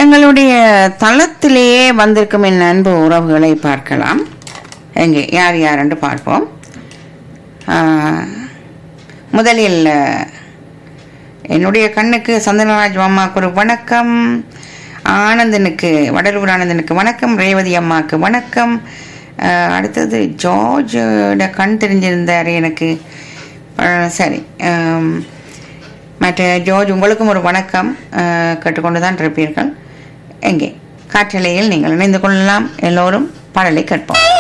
எங்களுடைய தளத்திலேயே வந்திருக்கும் என் அன்பு உறவுகளை பார்க்கலாம் எங்கே யார் யார் என்று பார்ப்போம் ஆஹ், முதலில் அஹ், என்னுடைய கண்ணுக்கு சந்தனராஜ் அம்மாவுக்கு ஒரு வணக்கம் ஆனந்தனுக்கு வடலூர் ஆனந்தனுக்கு வணக்கம் ரேவதி அம்மாவுக்கு வணக்கம் அஹ், அடுத்தது ஜார்ஜோட கண் தெரிஞ்சிருந்தார் எனக்கு அஹ், சரி அம், மற்ற ஜார்ஜ் உங்களுக்கும் ஒரு வணக்கம் அஹ், கேட்டுக்கொண்டு தான் இருப்பீர்கள் எங்கே காற்றலையில் நீங்கள் இணைந்து கொள்ளலாம் எல்லோரும் பாடலை கேட்போம்